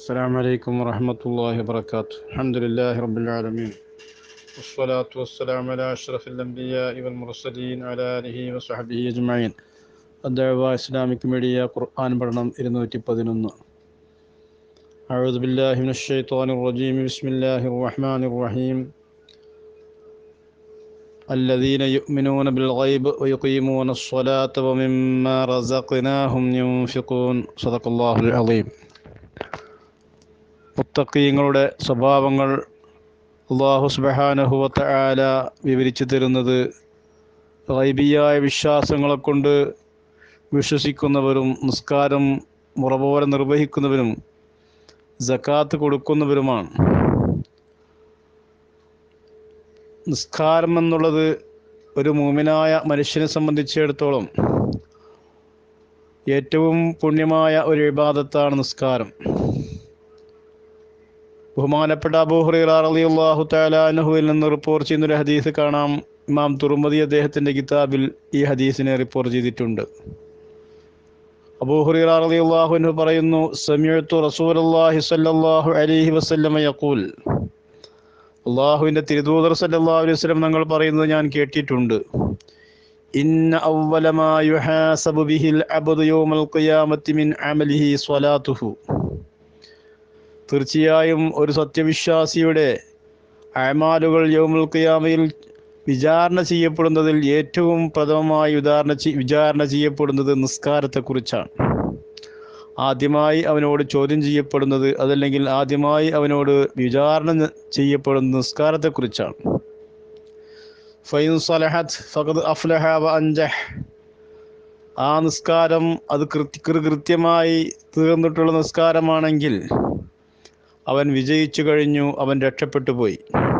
السلام عليكم ورحمة الله وبركاته الحمد لله رب العالمين والصلاة والسلام على أشرف الأنبياء والمرسلين على آله وصحبه أجمعين الدعوة إسلامك ميديا قرآن برنام إرنوتي بدنون أعوذ بالله من الشيطان الرجيم بسم الله الرحمن الرحيم الذين يؤمنون بالغيب ويقيمون الصلاة ومما رزقناهم ينفقون صدق الله العظيم മുത്തക്കീങ്ങളുടെ സ്വഭാവങ്ങൾ അള്ളാഹു സുബഹാനഹുവത്ത ആല വിവരിച്ചു തരുന്നത് ഗൈബിയായ വിശ്വാസങ്ങളെ കൊണ്ട് വിശ്വസിക്കുന്നവരും നിസ്കാരം മുറപോലെ നിർവഹിക്കുന്നവരും ജക്കാത്ത് കൊടുക്കുന്നവരുമാണ് നിസ്കാരം എന്നുള്ളത് ഒരു മൂമിനായ മനുഷ്യനെ സംബന്ധിച്ചിടത്തോളം ഏറ്റവും പുണ്യമായ ഒരു വിവാദത്താണ് നിസ്കാരം ബഹുമാനപ്പെട്ട അബൂഹുറൈറ റളിയല്ലാഹു തആല അൻഹുവിൽ നിന്ന് റിപ്പോർട്ട് ചെയ്യുന്ന ഒരു ഹദീസ് കാണാം ഇമാം തുറുമദി അദ്ദേഹത്തിൻ്റെ കിതാബിൽ ഈ ഹദീസിനെ റിപ്പോർട്ട് ചെയ്തിട്ടുണ്ട് അബൂഹുറൈറ റളിയല്ലാഹു അൻഹു പറയുന്നു സമിഅ്തു റസൂലുള്ളാഹി സ്വല്ലല്ലാഹു അലൈഹി വസല്ലമ യഖൂൽ അള്ളാഹുവിൻ്റെ തിരുദൂതർ സല്ലല്ലാഹു അലൈഹി വസല്ലം ഞങ്ങൾ പറയുന്നത് ഞാൻ കേട്ടിട്ടുണ്ട് ഇന്ന അവ്വല മാ യുഹാസബു ബിഹിൽ അബ്ദു യൗമൽ ഖിയാമത്തി മിൻ അമലിഹി സ്വലാത്തുഹു തീർച്ചയായും ഒരു സത്യവിശ്വാസിയുടെ അമാലുകൾ യൗമുൽ ഖിയാമയിൽ വിചാരണ ചെയ്യപ്പെടുന്നതിൽ ഏറ്റവും പ്രഥമമായി ഉദാഹരണ വിചാരണ ചെയ്യപ്പെടുന്നത് നിസ്കാരത്തെക്കുറിച്ചാണ് ആദ്യമായി അവനോട് ചോദ്യം ചെയ്യപ്പെടുന്നത് അതല്ലെങ്കിൽ ആദ്യമായി അവനോട് വിചാരണ ചെയ്യപ്പെടുന്നത് നിസ്കാരത്തെക്കുറിച്ചാണ് ഫൈൻ സലഹത്ത് ഫഖദ് അഫ്ലഹ വ അൻജഹ് ആ നിസ്കാരം അത് കൃത്യ കൃത്യമായി തീർന്നിട്ടുള്ള നിസ്കാരമാണെങ്കിൽ അവൻ വിജയിച്ചു കഴിഞ്ഞു അവൻ രക്ഷപ്പെട്ടു പോയി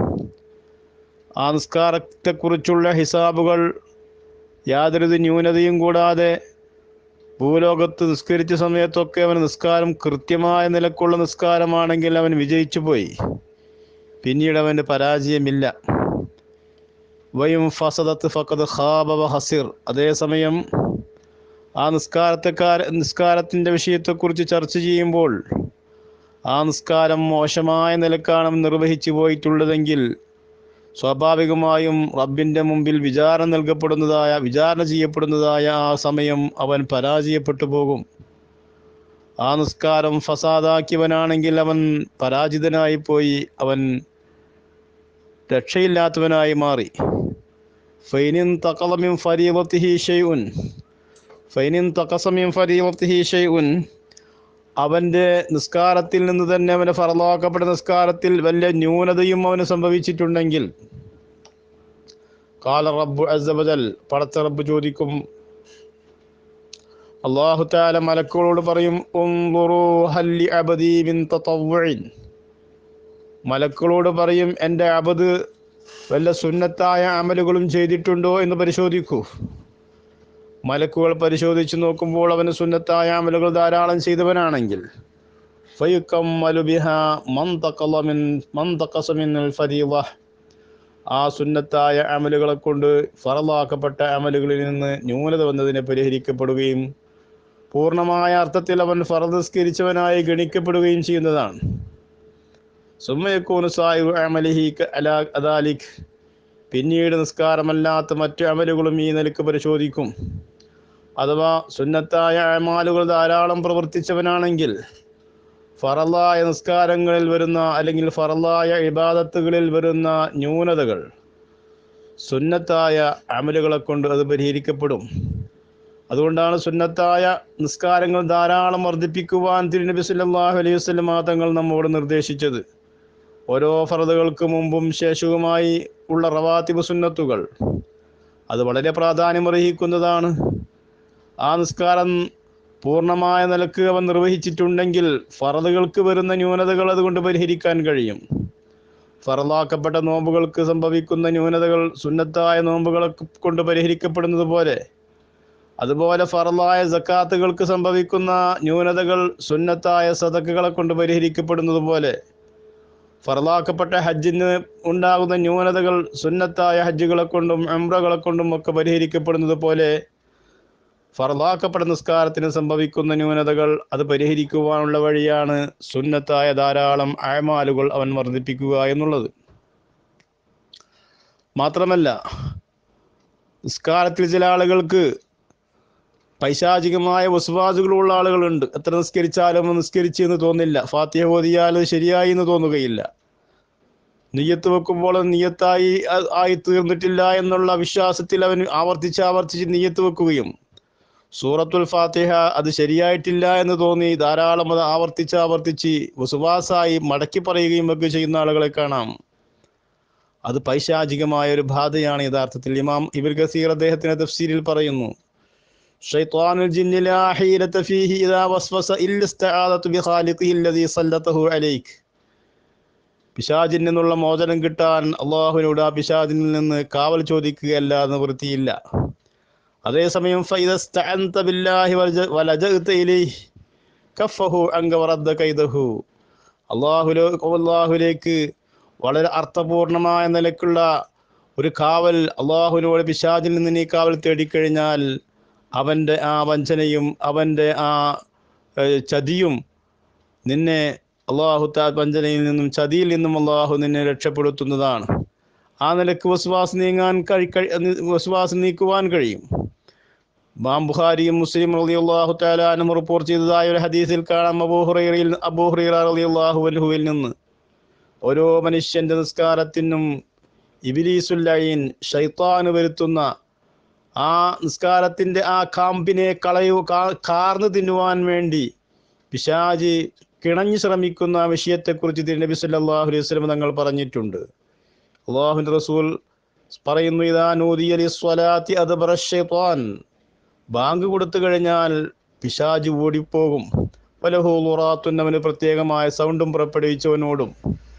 ആ നിസ്കാരത്തെക്കുറിച്ചുള്ള ഹിസാബുകൾ യാതൊരു ന്യൂനതയും കൂടാതെ ഭൂലോകത്ത് നിസ്കരിച്ച സമയത്തൊക്കെ അവൻ നിസ്കാരം കൃത്യമായ നിലക്കുള്ള നിസ്കാരമാണെങ്കിൽ അവൻ വിജയിച്ചു പോയി പിന്നീട് അവന് പരാജയമില്ല വയും ഫസദത്ത് ഫക്കത് ഖാബ ഹസിർ അതേസമയം ആ നിസ്കാരത്തെക്കാര നിസ്കാരത്തിൻ്റെ വിഷയത്തെക്കുറിച്ച് ചർച്ച ചെയ്യുമ്പോൾ ആ നിസ്കാരം മോശമായ നിലക്കാണ് നിർവഹിച്ചു പോയിട്ടുള്ളതെങ്കിൽ സ്വാഭാവികമായും റബ്ബിൻ്റെ മുമ്പിൽ വിചാരണ നൽകപ്പെടുന്നതായ വിചാരണ ചെയ്യപ്പെടുന്നതായ ആ സമയം അവൻ പരാജയപ്പെട്ടു പോകും ആ നിസ്കാരം ഫസാദാക്കിയവനാണെങ്കിൽ അവൻ പരാജിതനായി പോയി അവൻ രക്ഷയില്ലാത്തവനായി മാറി ഫൈനിൻ തക്കലമിൻ ഫരീവത്തിഹി ഷെയ്ഉൻ ഫൈനിൻ തക്കസമിൻ ഫരീവത്തിഹി ഷെയ്ഉൻ അവൻ്റെ നിസ്കാരത്തിൽ നിന്ന് തന്നെ അവന് ഫറലാക്കപ്പെട്ട നിസ്കാരത്തിൽ വലിയ ന്യൂനതയും അവന് സംഭവിച്ചിട്ടുണ്ടെങ്കിൽ കാല റബ്ബു അസബജൽ പടച്ച റബ്ബ് ചോദിക്കും അള്ളാഹു താല മലക്കുകളോട് പറയും ഹല്ലി അബദി മിൻ തതവ്വുഇൻ മലക്കുകളോട് പറയും എൻ്റെ അബദ് വല്ല സുന്നത്തായ അമലുകളും ചെയ്തിട്ടുണ്ടോ എന്ന് പരിശോധിക്കൂ മലക്കുകൾ പരിശോധിച്ച് നോക്കുമ്പോൾ അവന് സുന്നത്തായ അമലുകൾ ധാരാളം ചെയ്തവനാണെങ്കിൽ ആ സുന്നത്തായ അമലുകളെ കൊണ്ട് ഫറലാക്കപ്പെട്ട അമലുകളിൽ നിന്ന് ന്യൂനത വന്നതിനെ പരിഹരിക്കപ്പെടുകയും പൂർണ്ണമായ അർത്ഥത്തിൽ അവൻ ഫറദസ്കരിച്ചവനായി ഗണിക്കപ്പെടുകയും ചെയ്യുന്നതാണ് സുമ്മയക്കൂന് സായു അമലിഹി അലാ അദാലിഖ് പിന്നീട് നിസ്കാരമല്ലാത്ത മറ്റു അമലുകളും ഈ നിലക്ക് പരിശോധിക്കും അഥവാ സുന്നത്തായ അമാലുകൾ ധാരാളം പ്രവർത്തിച്ചവനാണെങ്കിൽ ഫറലായ നിസ്കാരങ്ങളിൽ വരുന്ന അല്ലെങ്കിൽ ഫറലായ ഇബാദത്തുകളിൽ വരുന്ന ന്യൂനതകൾ സുന്നത്തായ അമലുകളെ കൊണ്ട് അത് പരിഹരിക്കപ്പെടും അതുകൊണ്ടാണ് സുന്നത്തായ നിസ്കാരങ്ങൾ ധാരാളം വർദ്ധിപ്പിക്കുവാൻ തിരുനബി സല്ലല്ലാഹു അലൈഹി വസല്ലം തങ്ങൾ നമ്മോട് നിർദ്ദേശിച്ചത് ഓരോ ഫറദുകൾക്ക് മുമ്പും ശേഷവുമായി ഉള്ള റവാത്തിബ് സുന്നത്തുകൾ അത് വളരെ പ്രാധാന്യമർഹിക്കുന്നതാണ് ആ നിസ്കാരം പൂർണ്ണമായ നിലക്ക് അവൻ നിർവഹിച്ചിട്ടുണ്ടെങ്കിൽ ഫറദുകൾക്ക് വരുന്ന ന്യൂനതകൾ അതുകൊണ്ട് പരിഹരിക്കാൻ കഴിയും ഫറലാക്കപ്പെട്ട നോമ്പുകൾക്ക് സംഭവിക്കുന്ന ന്യൂനതകൾ സുന്നത്തായ നോമ്പുകളെ കൊണ്ട് പരിഹരിക്കപ്പെടുന്നത് പോലെ അതുപോലെ ഫറലായ ജക്കാത്തുകൾക്ക് സംഭവിക്കുന്ന ന്യൂനതകൾ സുന്നത്തായ സതക്കുകളെ കൊണ്ട് പരിഹരിക്കപ്പെടുന്നത് പോലെ ഫറലാക്കപ്പെട്ട ഹജ്ജിന് ഉണ്ടാകുന്ന ന്യൂനതകൾ സുന്നത്തായ ഹജ്ജുകളെ കൊണ്ടും എംറകളെ കൊണ്ടും ഒക്കെ പരിഹരിക്കപ്പെടുന്നത് പോലെ ഫർലാക്കപ്പെട്ട നിസ്കാരത്തിന് സംഭവിക്കുന്ന ന്യൂനതകൾ അത് പരിഹരിക്കുവാനുള്ള വഴിയാണ് സുന്നത്തായ ധാരാളം അഴമാലുകൾ അവൻ വർദ്ധിപ്പിക്കുക എന്നുള്ളത് മാത്രമല്ല നിസ്കാരത്തിൽ ചില ആളുകൾക്ക് പൈശാചികമായ വസുവാസുകളുള്ള ആളുകളുണ്ട് എത്ര നിസ്കരിച്ചാലും നിസ്കരിച്ചു എന്ന് തോന്നില്ല ഫാത്തിഹ ഓതിയാൽ അത് ശരിയായി എന്ന് തോന്നുകയില്ല നീയത്ത് വെക്കുമ്പോൾ അത് നീയത്തായി ആ- ആയി തീർന്നിട്ടില്ല എന്നുള്ള വിശ്വാസത്തിൽ അവൻ ആവർത്തിച്ച് ആവർത്തിച്ച് നീയത്ത് വെക്കുകയും സൂറത്തുൽ ഫാത്തിഹ അത് ശരിയായിട്ടില്ല എന്ന് തോന്നി ധാരാളം അത് ആവർത്തിച്ച് ആവർത്തിച്ച് വസുവാസായി മടക്കി പറയുകയും ഒക്കെ ചെയ്യുന്ന ആളുകളെ കാണാം അത് പൈശാചികമായ ഒരു ബാധയാണ് യഥാർത്ഥത്തിൽ ഇമാം ഇബിർ ഗസീർ അദ്ദേഹത്തിന്റെ തഫ്സീരിൽ പറയുന്നു شيطان الجن لا حيلة فيه إذا وسوس إلا استعاذة بخالقه الذي سلطه عليك പിശാചിൽ നിന്നുള്ള മോചനം കിട്ടാൻ അള്ളാഹുവിനോട് ആ പിശാചിൽ നിന്ന് കാവൽ ചോദിക്കുകയല്ലാതെ നിവൃത്തിയില്ല അതേസമയം ഫൈദസ്തഅൻത ബില്ലാഹി വലജ- വലജഅ്ത ഇലൈഹി കഫഹു അങ്ക വറദ്ദ കൈദഹു അള്ളാഹുലോ അള്ളാഹുലേക്ക് വളരെ അർത്ഥപൂർണമായ നിലക്കുള്ള ഒരു കാവൽ അള്ളാഹുവിനോട് പിശാചിൽ നിന്ന് നീ കാവൽ തേടിക്കഴിഞ്ഞാൽ അവൻ്റെ ആ വഞ്ചനയും അവൻ്റെ ആ ഏഹ്, ചതിയും നിന്നെ അള്ളാഹു താ വഞ്ചനയിൽ നിന്നും ചതിയിൽ നിന്നും അള്ളാഹു നിന്നെ രക്ഷപ്പെടുത്തുന്നതാണ് ആ നിലക്ക് വസുവാസ് നീങ്ങാൻ കഴി കഴി- വസുവാസ് നീക്കുവാൻ കഴിയും മാം ബുഖാരിയും മുസ്ലിം റളി അള്ളാഹു താലാനും റിപ്പോർട്ട് ചെയ്തതായ ഒരു ഹദീസിൽ കാണാം അബൂഹുറയിൽ അബൂഹുറ റളി അള്ളാഹു അൻഹുവിൽ നിന്ന് ഓരോ മനുഷ്യന്റെ നിസ്കാരത്തിനും ഇബിലീസുല്ലൈൻ ഷൈത്താന് വരുത്തുന്ന ആ നിസ്കാരത്തിന്റെ ആ കാമ്പിനെ കളയു കാ- കാർന്നു തിന്നുവാൻ വേണ്ടി പിശാജ് കിണഞ്ഞു ശ്രമിക്കുന്ന വിഷയത്തെക്കുറിച്ച് തിരു നബി സല്ലല്ലാഹു അലൈഹി വസല്ലം തങ്ങൾ പറഞ്ഞിട്ടുണ്ട് അള്ളാഹുവിൻ്റെ റസൂൽ പറയുന്നു ഇതാ നൂദിയ ലിസ്വലാത്തി അദ്ബറ ശൈത്താൻ ബാങ്ക് കൊടുത്തു കഴിഞ്ഞാൽ പിശാജ് ഓടിപ്പോകും പലഹു ലുറാത്തുൻ അവന് പ്രത്യേകമായ സൗണ്ടും പുറപ്പെടുവിച്ചവനോടും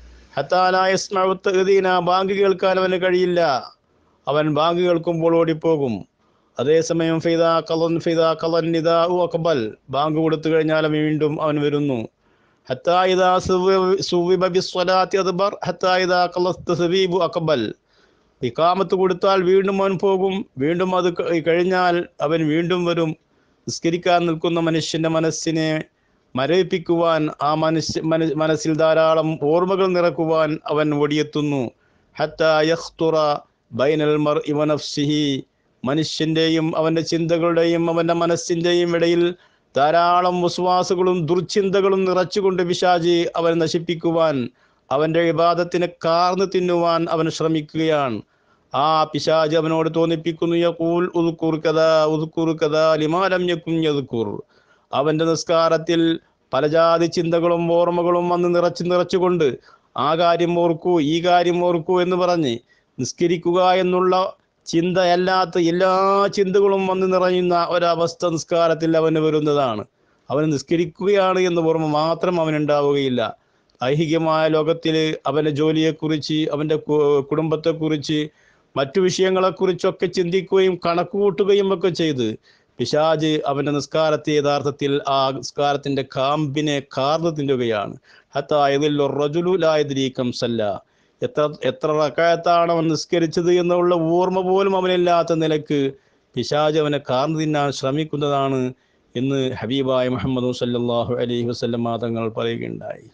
ഹത്താലായസ്മീന ബാങ്ക് കേൾക്കാൻ അവന് കഴിയില്ല അവൻ ബാങ്ക് കേൾക്കുമ്പോൾ ഓടിപ്പോകും അതേസമയം ഫൈദ കലൻ ഫൈദ കലൻ നിദാ അക്ബൽ ബാങ്ക് കൊടുത്തു കഴിഞ്ഞാൽ അവൻ വീണ്ടും അവൻ വരുന്നു ഹത്താ ഇദാ സുവി- സുവിബ ബിസ്വലാത്തി അദ്ബർ ഹത്താ ഇദാ ഖലസ്ത സവീബു അക്ബൽ ഇക്കാമത്ത് കൊടുത്താൽ വീണ്ടും അവൻ പോകും വീണ്ടും അത് ക- കഴിഞ്ഞാൽ അവൻ വീണ്ടും വരും നിസ്കരിക്കാൻ നിൽക്കുന്ന മനുഷ്യന്റെ മനസ്സിനെ മരവിപ്പിക്കുവാൻ ആ മനുഷ്യ മന- മനസ്സിൽ ധാരാളം ഓർമ്മകൾ നിറക്കുവാൻ അവൻ ഓടിയെത്തുന്നു ഹത്താ യഖ്തുറ ബൈനൽ മർഇ വനഫ്സിഹി മനുഷ്യന്റെയും അവന്റെ ചിന്തകളുടെയും അവന്റെ മനസ്സിന്റെയും ഇടയിൽ ധാരാളം വിശ്വാസങ്ങളും ദുർചിന്തകളും നിറച്ചുകൊണ്ട് പിശാജി അവൻ നശിപ്പിക്കുവാൻ അവന്റെ വിവാദത്തിനെ കാർന്നു തിന്നുവാൻ അവൻ ശ്രമിക്കുകയാണ് ആ പിശാജ് അവനോട് തോന്നിപ്പിക്കുന്നു യഖൂൽ ഉദ്കുർ കഥാ ഉദ്കുർ കഥാ ലിമാലം യകുൻ യദ്കുർ അവന്റെ നിസ്കാരത്തിൽ പലജാതി ചിന്തകളും ഓർമ്മകളും വന്ന് നിറച്ച് നിറച്ചുകൊണ്ട് ആ കാര്യം ഓർക്കൂ ഈ കാര്യം ഓർക്കൂ എന്ന് പറഞ്ഞ് നിസ്കരിക്കുക എന്നുള്ള ചിന്തയല്ലാത്ത എല്ലാ ചിന്തകളും വന്ന് നിറയുന്ന ഒരവസ്ഥ നിസ്കാരത്തിൽ അവന് വരുന്നതാണ് അവൻ നിസ്കരിക്കുകയാണ് എന്ന ഓർമ്മ മാത്രം അവനുണ്ടാവുകയില്ല ഐഹികമായ ലോകത്തിൽ അവൻ്റെ ജോലിയെക്കുറിച്ച് അവൻ്റെ കു- കുടുംബത്തെക്കുറിച്ച് മറ്റു വിഷയങ്ങളെക്കുറിച്ചൊക്കെ ചിന്തിക്കുകയും കണക്കുകൂട്ടുകയും ഒക്കെ ചെയ്ത് പിശാജ് അവൻ്റെ നിസ്കാരത്തെ യഥാർത്ഥത്തിൽ ആ നിസ്കാരത്തിൻ്റെ കാമ്പിനെ കാർന്നു തിന്നുകയാണ് ഹത്തായതിലൊറജുലുലായതിരീക്കം സല്ല എത്ര എത്ര റക്കായത്താണ് അവൻ നിസ്കരിച്ചത് എന്നുള്ള ഓർമ്മ പോലും അവനില്ലാത്ത നിലക്ക് പിശാജ് അവനെ കാർന്നു തിന്നാൻ ശ്രമിക്കുന്നതാണ് എന്ന് ഹബീബായ മുഹമ്മദ് സല്ലല്ലാഹു അലൈഹി വസല്ലം തങ്ങൾ പറയുകയുണ്ടായി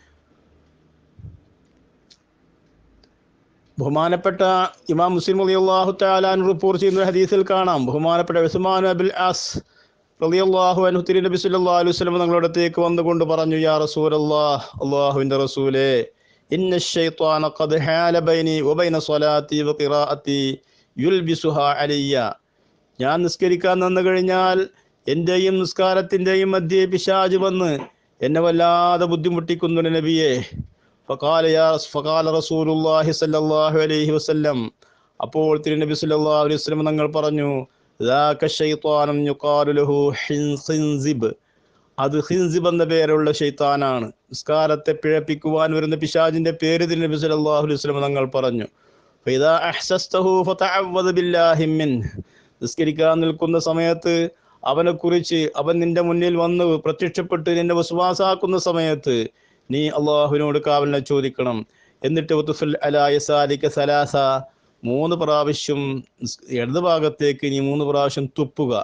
ബഹുമാനപ്പെട്ട ഇമാം മുസ്ലിം റളിയല്ലാഹു തആലാൻ റിപ്പോർട്ട് ചെയ്യുന്ന ഹദീസിൽ കാണാം ബഹുമാനപ്പെട്ട ഉസ്മാൻ അബിൽ ആസ് റളിയല്ലാഹു അൻഹു തിരു നബി സല്ലല്ലാഹു അലൈഹി വസല്ലം തങ്ങളുടെ അടുത്തേക്ക് വന്നുകൊണ്ട് പറഞ്ഞു യാ റസൂലല്ലാഹ് അല്ലാഹുവിൻ്റെ റസൂലേ ഇന്ന الشيطان قد حال بيني وبين صلاتي وقراءتي يلبسها علي ഞാൻ നിസ്കരിക്കാൻ നിന്നു കഴിഞ്ഞാൽ എൻ്റെയും നിസ്കാരത്തിൻ്റെയും മധ്യേ പിശാജ് വന്ന് എന്നെ വല്ലാതെ ബുദ്ധിമുട്ടിക്കുന്നു നബിയെ ഫഖാല യാ ഫഖാല റസൂലുള്ളാഹി സ്വല്ലല്ലാഹു അലൈഹി വസല്ലം അപ്പോൾ തിരുനബി സല്ലല്ലാഹു അലൈഹി വസല്ലം തങ്ങൾ പറഞ്ഞു ذاك شيطان يقال له ഖിൻസിബ് അത് ഖിൻസിബ് എന്ന പേരുള്ള ഷെയ്ത്താനാണ് നിസ്കാരത്തെ പിഴപ്പിക്കുവാൻ വരുന്ന പിശാജിന്റെ പേര് തിരുനബി സല്ലല്ലാഹു അലൈഹി വസല്ലം തങ്ങൾ പറഞ്ഞു فإذا أحسسته فتعوذ بالله منه നിസ്കരിക്കാൻ നിൽക്കുന്ന സമയത്ത് അവനെക്കുറിച്ച് അവൻ നിന്റെ മുന്നിൽ വന്ന് പ്രത്യക്ഷപ്പെട്ട് നിന്നെ വിശ്വാസാക്കുന്ന സമയത്ത് നീ അള്ളാഹുവിനോട് കാവലിനെ ചോദിക്കണം എന്നിട്ട് ഉത്തുഫിൽ അലാ യസാലിക സലാസ മൂന്ന് പ്രാവശ്യം നിസ് ഇടത് ഭാഗത്തേക്ക് നീ മൂന്ന് പ്രാവശ്യം തുപ്പുക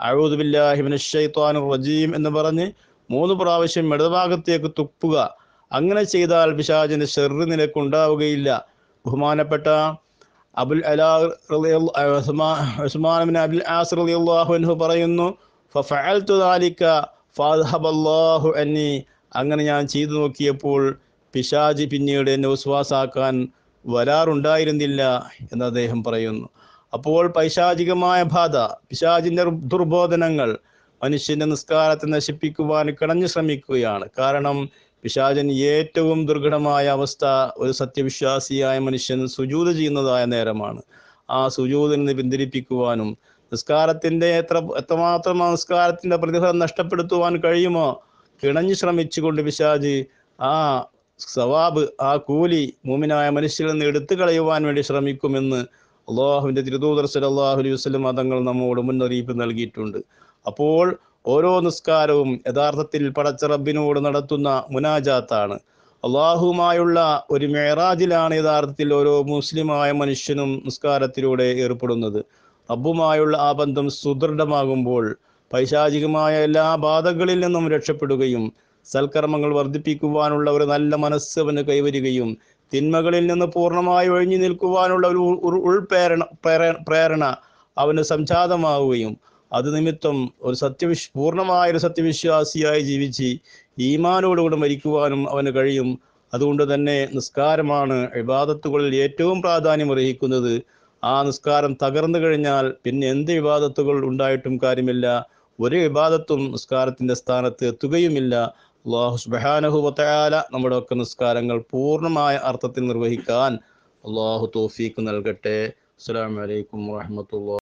അഊദു ബില്ലാഹി മിനശ് ശൈത്വാനിർ റജീം എന്ന് പറഞ്ഞ് മൂന്ന് പ്രാവശ്യം ഇടതുഭാഗത്തേക്ക് തുപ്പുക അങ്ങനെ ചെയ്താൽ പിശാചിന്റെ ഷെറ് നിനക്കുണ്ടാവുകയില്ല ബഹുമാനപ്പെട്ട അബുൽ അലാ റളിയല്ല- ഉസ്മാ- ഉസ്മാൻ ബിൻ അബുൽ ആസ് റളിയല്ലാഹു അൻഹു പറയുന്നു ഫഫഅൽതു ദാലിക ഫഅദ്ഹബല്ലാഹു അന്നി അങ്ങനെ ഞാൻ ചെയ്തു നോക്കിയപ്പോൾ പിശാജ് പിന്നീട് എന്നെ വിശ്വാസാക്കാൻ വരാറുണ്ടായിരുന്നില്ല എന്ന് അദ്ദേഹം പറയുന്നു അപ്പോൾ പൈശാചികമായ ബാധ പിശാചിന്റെ ദുർബോധനങ്ങൾ മനുഷ്യന്റെ നിസ്കാരത്തെ നശിപ്പിക്കുവാൻ കിണഞ്ഞു ശ്രമിക്കുകയാണ് കാരണം പിശാചൻ ഏറ്റവും ദുർഘടമായ അവസ്ഥ ഒരു സത്യവിശ്വാസിയായ മനുഷ്യൻ സുജൂത് ചെയ്യുന്നതായ നേരമാണ് ആ സുജൂതിൽ നിന്ന് പിന്തിരിപ്പിക്കുവാനും നിസ്കാരത്തിന്റെ എത്ര എത്രമാത്രം ആ നിസ്കാരത്തിന്റെ പ്രതിഫലം നഷ്ടപ്പെടുത്തുവാൻ കഴിയുമോ കിണഞ്ഞു ശ്രമിച്ചുകൊണ്ട് പിശാജ് ആ സവാബ് ആ കൂലി മൂമിനായ മനുഷ്യരിൽ നിന്ന് എടുത്തു കളയുവാൻ വേണ്ടി ശ്രമിക്കുമെന്ന് അള്ളാഹുവിന്റെ തിരുദൂതർ സല്ലല്ലാഹു അലൈഹി വസല്ലം മതങ്ങൾ നമ്മോട് മുന്നറിയിപ്പ് നൽകിയിട്ടുണ്ട് അപ്പോൾ ഓരോ നിസ്കാരവും യഥാർത്ഥത്തിൽ പടച്ച റബ്ബിനോട് നടത്തുന്ന മുനാജാത്താണ് അള്ളാഹുവുമായുള്ള ഒരു മേറാജിലാണ് യഥാർത്ഥത്തിൽ ഓരോ മുസ്ലിമായ മനുഷ്യനും നിസ്കാരത്തിലൂടെ ഏർപ്പെടുന്നത് റബ്ബുമായുള്ള ആ ബന്ധം സുദൃഢമാകുമ്പോൾ പൈശാചികമായ എല്ലാ ബാധകളിൽ നിന്നും രക്ഷപ്പെടുകയും സൽക്കർമ്മങ്ങൾ വർദ്ധിപ്പിക്കുവാനുള്ള ഒരു നല്ല മനസ്സ് അവന് കൈവരികയും തിന്മകളിൽ നിന്ന് പൂർണ്ണമായി ഒഴിഞ്ഞു നിൽക്കുവാനുള്ള ഒരു ഉൾ- ഉൾ- ഉൾപ്രേരണ പ്രേര- പ്രേരണ അവന് സംജാതമാവുകയും അത് നിമിത്തം ഒരു സത്യവിശ് പൂർണ്ണമായ ഒരു സത്യവിശ്വാസിയായി ജീവിച്ച് ഈമാനോടുകൂടെ മരിക്കുവാനും അവന് കഴിയും അതുകൊണ്ട് തന്നെ നിസ്കാരമാണ് ഇബാദത്തുകളിൽ ഏറ്റവും പ്രാധാന്യം അർഹിക്കുന്നത് ആ നിസ്കാരം തകർന്നു കഴിഞ്ഞാൽ പിന്നെ എന്ത് വിവാദത്തുകൾ ഉണ്ടായിട്ടും കാര്യമില്ല ഒരു വിവാദത്തും നിസ്കാരത്തിന്റെ സ്ഥാനത്ത് എത്തുകയുമില്ല അള്ളാഹു സുബ്ഹാനഹു വതആല നമ്മുടെ ഒക്കെ നിസ്കാരങ്ങൾ പൂർണ്ണമായ അർത്ഥത്തിൽ നിർവഹിക്കാൻ അള്ളാഹു തോഫീക്ക് നൽകട്ടെ അസ്സലാമു അലൈക്കും വറഹ്മത്തുള്ളാഹി